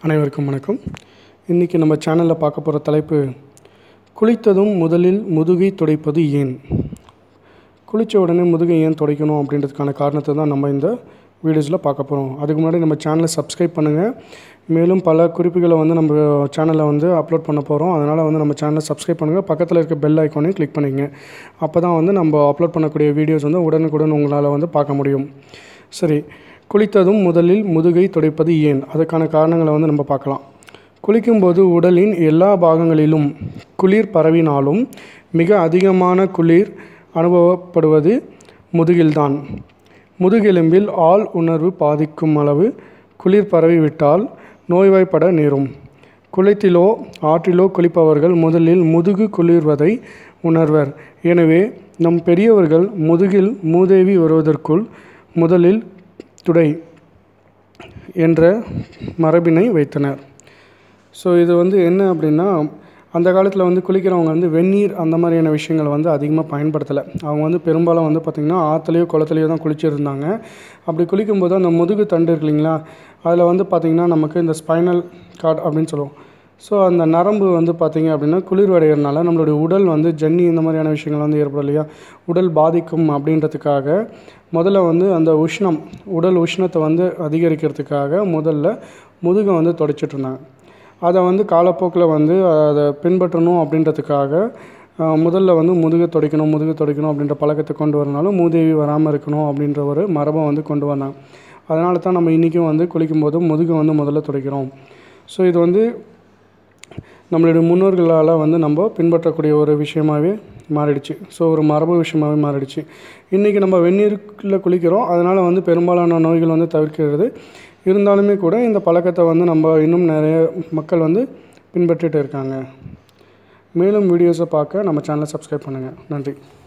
அனைவருக்கும் வணக்கம் இன்றைக்கி நம்ம சேனலில் பார்க்க போகிற தலைப்பு குளித்ததும் முதலில் முதுகை துடைப்பது ஏன் குளித்த உடனே முதுகை ஏன் துடைக்கணும் அப்படின்றதுக்கான காரணத்தை தான் நம்ம இந்த வீடியோஸில் பார்க்க போகிறோம் அதுக்கு முன்னாடி நம்ம சேனலை சப்ஸ்கிரைப் பண்ணுங்கள் மேலும் பல குறிப்புகளை வந்து நம்ம சேனலில் வந்து அப்லோட் பண்ண போகிறோம் அதனால் வந்து நம்ம சேனலை சப்ஸ்கிரைப் பண்ணுங்கள் பக்கத்தில் இருக்க பெல் ஐக்கானையும் கிளிக் பண்ணிங்க அப்போ தான் வந்து நம்ம அப்லோட் பண்ணக்கூடிய வீடியோஸ் வந்து உடனுக்குடன் உங்களால் வந்து பார்க்க முடியும் சரி குளித்ததும் முதலில் முதுகை துடைப்பது ஏன் அதுக்கான காரணங்களை வந்து நம்ம பார்க்கலாம் குளிக்கும்போது உடலின் எல்லா பாகங்களிலும் குளிர் பரவினாலும் மிக அதிகமான குளிர் அனுபவப்படுவது முதுகில்தான் முதுகெலும்பில் ஆள் உணர்வு பாதிக்கும் அளவு குளிர் பரவிவிட்டால் நோய்வாய்ப்பட நேரும் குளத்திலோ ஆற்றிலோ குளிப்பவர்கள் முதலில் முதுகு குளிர்வதை உணர்வர் எனவே நம் பெரியவர்கள் முதுகில் மூதேவி வருவதற்குள் முதலில் துடை என்ற மரபினை வைத்தனர் ஸோ இது வந்து என்ன அப்படின்னா அந்த காலத்தில் வந்து குளிக்கிறவங்க வந்து வெந்நீர் அந்த மாதிரியான விஷயங்களை வந்து அதிகமாக பயன்படுத்தலை அவங்க வந்து பெரும்பாலும் வந்து பார்த்திங்கன்னா ஆற்றுலையோ குளத்துலையோ தான் குளிச்சிருந்தாங்க அப்படி குளிக்கும்போது அந்த முதுகு தண்டு இருக்கு இல்லைங்களா அதில் வந்து பார்த்திங்கன்னா நமக்கு இந்த ஸ்பைனல் கார்டு அப்படின்னு சொல்லுவோம் ஸோ அந்த நரம்பு வந்து பார்த்திங்க அப்படின்னா குளிர்வடைகிறதுனால நம்மளுடைய உடல் வந்து ஜன்னி இந்த மாதிரியான விஷயங்கள் வந்து ஏற்படும் இல்லையா உடல் பாதிக்கும் அப்படின்றதுக்காக முதல்ல வந்து அந்த உஷ்ணம் உடல் உஷ்ணத்தை வந்து அதிகரிக்கிறதுக்காக முதல்ல முதுகை வந்து தொடச்சிட்டு இருந்தாங்க அதை வந்து காலப்போக்கில் வந்து அதை பின்பற்றணும் அப்படின்றதுக்காக அஹ், முதல்ல வந்து முதுகை துடைக்கணும் முதுகை துடைக்கணும் அப்படின்ற பழக்கத்தை கொண்டு வரனாலும் மூதேவி வராமல் இருக்கணும் அப்படின்ற ஒரு மரபை வந்து கொண்டு வந்தாங்க அதனால தான் நம்ம இன்றைக்கும் வந்து குளிக்கும்போது முதுகை வந்து முதல்ல துடைக்கிறோம் ஸோ இது வந்து நம்மளுடைய முன்னோர்களால் வந்து நம்ம பின்பற்றக்கூடிய ஒரு விஷயமாகவே மாறிடுச்சு ஸோ ஒரு மரபு விஷயமாகவே மாறிடுச்சு இன்றைக்கி நம்ம வெந்நீருக்குள்ளே குளிக்கிறோம் அதனால் வந்து பெரும்பாலான நோய்கள் வந்து தவிர்க்கிறது இருந்தாலுமே கூட இந்த பழக்கத்தை வந்து நம்ம இன்னும் நிறைய மக்கள் வந்து பின்பற்றிட்டு இருக்காங்க மேலும் வீடியோஸை பார்க்க நம்ம சேனலை சப்ஸ்கிரைப் பண்ணுங்கள் நன்றி